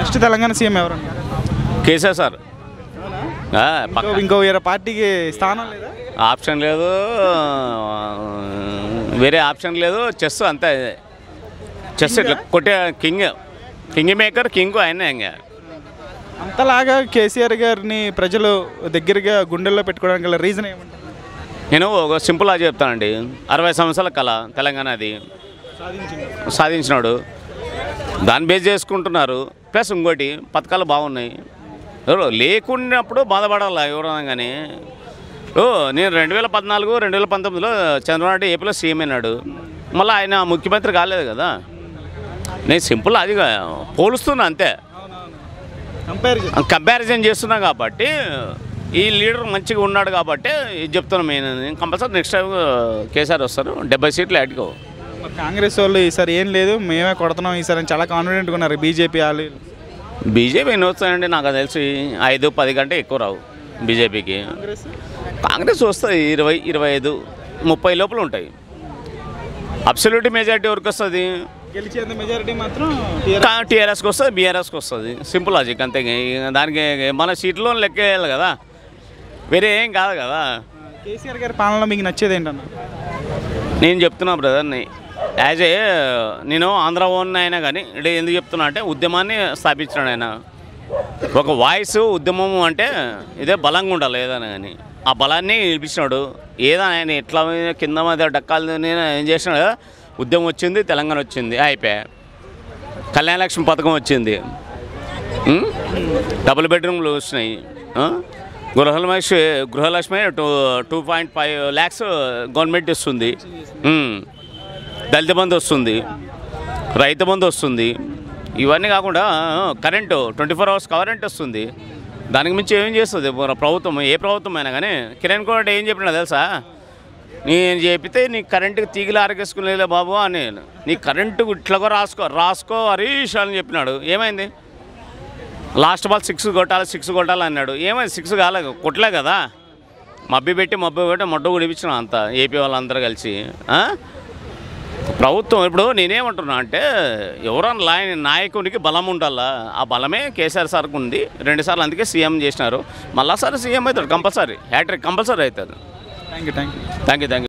Next Telangana CM ఎవరు KCR sir ఆ, పక్క ఇంకో ఇంకో వేరే పార్టీకి స్థానం లేదా ఆప్షన్ లేదు వేరే ఆప్షన్ లేదు చెస్ అంతే చెస్ ఇట్లా కొట్టే కింగ్ కింగ్ మేకర్ కింగ్ ఆయన ఇంకా అంతలాగా కేసీఆర్ గారిని ప్రజలు దగ్గరగా గుండెల్లో పెట్టుకోవడానికి గల రీజన్ ఏమంటారు నేను ఒక సింపుల్గా చెప్తానండి అరవై సంవత్సరాల కళ తెలంగాణది సాధించినాడు దాన్ని బేస్ చేసుకుంటున్నారు ప్లస్ ఇంకోటి పథకాలు బాగున్నాయి ఎవరు లేకున్నప్పుడు బాధపడాలి ఎవరైనా కానీ ఓ నేను రెండు వేల పద్నాలుగు రెండు వేల పంతొమ్మిదిలో చంద్రబాబు నాయుడు ఏపీలో సీఎం అయినాడు మళ్ళీ ఆయన ముఖ్యమంత్రి కాలేదు కదా నేను సింపుల్ అది పోలుస్తున్నా అంతే కంపేర్ కంపారిజన్ చేస్తున్నా కాబట్టి ఈ లీడర్ మంచిగా ఉన్నాడు కాబట్టి ఇది చెప్తున్నాను నేను కంపల్సరీ నెక్స్ట్ టైం కేసీఆర్ వస్తారు డెబ్బై సీట్లు యాడ్కో మరి కాంగ్రెస్ వాళ్ళు ఈసారి ఏం లేదు మేమే కొడుతున్నాం ఈసారి అని చాలా కాన్ఫిడెంట్గా ఉన్నారు బీజేపీ వాళ్ళు బీజేపీ ఎన్ని వస్తాయండి నాకు తెలిసి ఐదు పది కంటే ఎక్కువ రావు బీజేపీకి కాంగ్రెస్ కాంగ్రెస్ వస్తాయి ఇరవై ఇరవై ఐదు ముప్పై లోపల ఉంటాయి అబ్సల్యూట్ మెజారిటీ వరకు వస్తుంది గెలిచేంత మెజారిటీ మాత్రం టీఆర్ఎస్కి వస్తుంది బీఆర్ఎస్కి వస్తుంది సింపుల్ లాజిక్ అంతే ఇక దానికి మన సీట్లో లెక్క వేయాలి కదా వేరే ఏం కాదు కదా కేసీఆర్ గారి పాలన మీకు నచ్చేది ఏంటన్న నేను చెప్తున్నా బ్రదర్ని యాజ్ ఏ నేను ఆంధ్ర ఓన్ అయినా కానీ ఇక్కడ ఎందుకు చెప్తున్నా అంటే ఉద్యమాన్ని స్థాపించినాడు ఆయన ఒక వాయిస్ ఉద్యమం అంటే ఇదే బలంగా ఉండాలి ఏదైనా కానీ ఆ బలాన్ని నిలిపించినాడు ఏదైనా ఆయన ఎట్లా కింద మీద డక్కాలు నేను ఏం చేసినాడు కదా ఉద్యమం వచ్చింది తెలంగాణ వచ్చింది అయిపోయా కళ్యాణ లక్ష్మి పథకం వచ్చింది ఉం? డబుల్ బెడ్రూమ్లు వచ్చినాయి ఆ? Gruhalakshmi Gruhalakshmi two two point five lakhs government ఇస్తుంది ఉం. దళిత బంధు వస్తుంది రైతు బంధు వస్తుంది ఇవన్నీ కాకుండా current twenty four hours current వస్తుంది దానికి మించి ఏం చేస్తుంది మన ప్రభుత్వం ఏ ప్రభుత్వం అయినా కానీ కిరణ్ కోట ఏం చెప్పినా తెలుసా నేను చెప్పితే నీ కరెంటుకి తీగలు ఆరగేసుకునేలే బాబు అని నీ కరెంటు ఇట్లాగో రాసుకో రాసుకో హరీష్ అని చెప్పినాడు ఏమైంది లాస్ట్ బాల్ సిక్స్ కొట్టాలి సిక్స్ కొట్టాలి అన్నాడు ఏమైంది సిక్స్ కాలేదు కొట్టలే కదా మబ్బి పెట్టి మబ్బి పెట్టి మొట్ట గుడిపించినాం అంతా ఏపీ వాళ్ళందరూ కలిసి ఆ? ప్రభుత్వం ఇప్పుడు నేనేమంటున్నా అంటే ఎవరన్నా లాయ నాయకునికి బలం ఉండాలా ఆ బలమే కేసీఆర్ సార్కి ఉంది రెండుసార్లు అందుకే సీఎం చేసినారు మళ్ళా సార్ సీఎం అవుతాడు కంపల్సరీ హ్యాట్రిక్ కంపల్సరీ అవుతుంది thank you thank you thank you thank you